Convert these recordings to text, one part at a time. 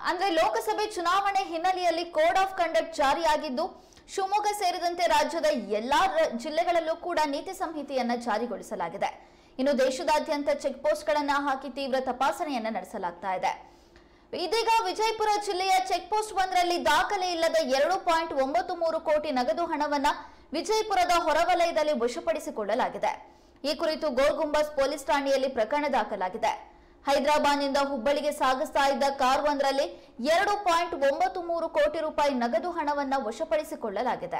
ಅಂದ್ರೆ ಲೋಕಸಭೆ ಚುನಾವಣೆ ಹಿನ್ನೆಲೆಯಲ್ಲಿ ಕೋಡ್ ಆಫ್ ಕಂಡಕ್ಟ್ ಜಾರಿಯಾಗಿದ್ದು ಶಿವಮೊಗ್ಗ ಸೇರಿದಂತೆ ರಾಜ್ಯದ ಎಲ್ಲಾ ರ- ಜಿಲ್ಲೆಗಳಲ್ಲೂ ಕೂಡ ನೀತಿ ಸಂಹಿತೆಯನ್ನ ಜಾರಿಗೊಳಿಸಲಾಗಿದೆ ಇನ್ನು ದೇಶದಾದ್ಯಂತ ಚೆಕ್ ಪೋಸ್ಟ್ಗಳನ್ನ ಹಾಕಿ ತೀವ್ರ ತಪಾಸಣೆಯನ್ನ ನಡೆಸಲಾಗ್ತಾ ಇದೆ ಇದೀಗ ವಿಜಯಪುರ ಜಿಲ್ಲೆಯ ಚೆಕ್ ಪೋಸ್ಟ್ ಒಂದರಲ್ಲಿ ದಾಖಲೆ ಇಲ್ಲದ ಎರಡು ಪಾಯಿಂಟ್ ಒಂಬತ್ತು ಮೂರು ಕೋಟಿ ನಗದು ಹಣವನ್ನ ವಿಜಯಪುರದ ಹೊರವಲಯದಲ್ಲಿ ವಶಪಡಿಸಿಕೊಳ್ಳಲಾಗಿದೆ ಈ ಕುರಿತು ಗೋಲ್ಗುಂಬಸ್ ಪೊಲೀಸ್ ಠಾಣೆಯಲ್ಲಿ ಪ್ರಕರಣ ದಾಖಲಾಗಿದೆ ಹೈದರಾಬಾದ್ನಿಂದ ಹುಬ್ಬಳ್ಳಿಗೆ ಸಾಗಿಸ್ತಾ ಇದ್ದ ಕಾರ್ ಒಂದರಲ್ಲಿ ಎರಡು ಪಾಯಿಂಟ್ ಒಂಬತ್ತು ಮೂರು ಕೋಟಿ ರೂಪಾಯಿ ನಗದು ಹಣವನ್ನ ವಶಪಡಿಸಿಕೊಳ್ಳಲಾಗಿದೆ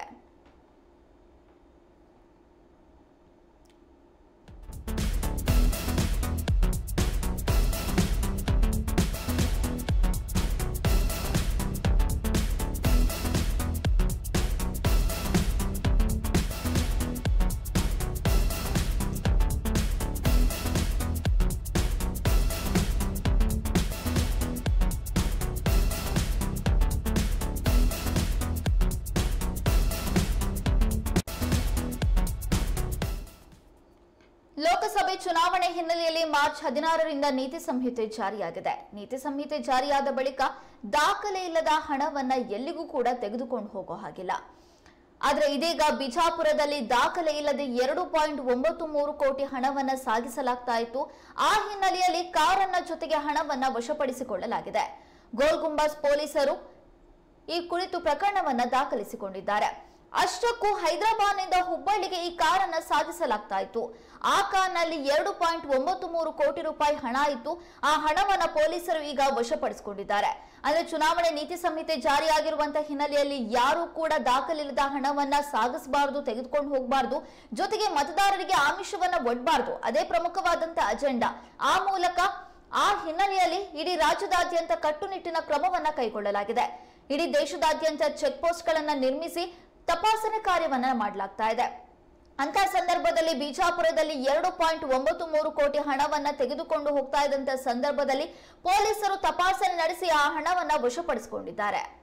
ಲೋಕಸಭೆ ಚುನಾವಣೆ ಹಿನ್ನೆಲೆಯಲ್ಲಿ ಮಾರ್ಚ್ ಹದಿನಾರರಿಂದ ನೀತಿ ಸಂಹಿತೆ ಜಾರಿಯಾಗಿದೆ ನೀತಿ ಸಂಹಿತೆ ಜಾರಿಯಾದ ಬಳಿಕ ದಾಖಲೆ ಇಲ್ಲದ ಹಣವನ್ನ ಎಲ್ಲಿಗೂ ಕೂಡ ತೆಗೆದುಕೊಂಡು ಹೋಗೋ ಹಾಗಿಲ್ಲ ಆದ್ರೆ ಇದೀಗ ಬಿಜಾಪುರದಲ್ಲಿ ದಾಖಲೆ ಇಲ್ಲದೆ ಎರಡು ಪಾಯಿಂಟ್ ಒಂಬತ್ತು ಮೂರು ಕೋಟಿ ಹಣವನ್ನ ಸಾಗಿಸಲಾಗ್ತಾ ಇತ್ತು ಆ ಹಿನ್ನೆಲೆಯಲ್ಲಿ ಕಾರನ್ನ ಜೊತೆಗೆ ಹಣವನ್ನ ವಶಪಡಿಸಿಕೊಳ್ಳಲಾಗಿದೆ ಗೋಲ್ಗುಂಬಾಸ್ ಪೊಲೀಸರು ಈ ಕುರಿತು ಪ್ರಕರಣವನ್ನ ದಾಖಲಿಸಿಕೊಂಡಿದ್ದಾರೆ ಅಷ್ಟಕ್ಕೂ ಹೈದರಾಬಾದ್ನಿಂದ ಹುಬ್ಬಳ್ಳಿಗೆ ಈ ಕಾರನ್ನ ಸಾಗಿಸಲಾಗ್ತಾ ಇತ್ತು ಆ ಕಾರ್ನಲ್ಲಿ ಎರಡು ಪಾಯಿಂಟ್ ಒಂಬತ್ತು ಮೂರು ಕೋಟಿ ರೂಪಾಯಿ ಹಣ ಇತ್ತು ಆ ಹಣವನ್ನ ಪೊಲೀಸರು ಈಗ ವಶಪಡಿಸಿಕೊಂಡಿದ್ದಾರೆ ಅಂದ್ರೆ ಚುನಾವಣೆ ನೀತಿ ಸಂಹಿತೆ ಜಾರಿಯಾಗಿರುವಂತಹ ಹಿನ್ನೆಲೆಯಲ್ಲಿ ಯಾರು ಕೂಡ ದಾಖಲಿಲ್ಲದ ಹಣವನ್ನ ಸಾಗಿಸಬಾರದು ತೆಗೆದುಕೊಂಡು ಹೋಗಬಾರದು ಜೊತೆಗೆ ಮತದಾರರಿಗೆ ಆಮಿಷವನ್ನ ಒಡ್ಬಾರ್ದು ಅದೇ ಪ್ರಮುಖವಾದಂತ ಅಜೆಂಡಾ ಆ ಮೂಲಕ ಆ ಹಿನ್ನೆಲೆಯಲ್ಲಿ ಇಡೀ ರಾಜ್ಯದಾದ್ಯಂತ ಕಟ್ಟುನಿಟ್ಟಿನ ಕ್ರಮವನ್ನ ಕೈಗೊಳ್ಳಲಾಗಿದೆ ಇಡೀ ದೇಶದಾದ್ಯಂತ ಚೆಕ್ ಪೋಸ್ಟ್ಗಳನ್ನ ನಿರ್ಮಿಸಿ ತಪಾಸಣೆ ಕಾರ್ಯವನ್ನ ಮಾಡಲಾಗ್ತಾ ಇದೆ ಅಂತ ಸಂದರ್ಭದಲ್ಲಿ ಬಿಜಾಪುರದಲ್ಲಿ ಎರಡು ಪಾಯಿಂಟ್ ಒಂಬತ್ತು ಮೂರು ಕೋಟಿ ಹಣವನ್ನ ತೆಗೆದುಕೊಂಡು ಹೋಗ್ತಾ ಇದ್ದಂತ ಸಂದರ್ಭದಲ್ಲಿ ಪೊಲೀಸರು ತಪಾಸಣೆ ನಡೆಸಿ ಆ ಹಣವನ್ನ ವಶಪಡಿಸಿಕೊಂಡಿದ್ದಾರೆ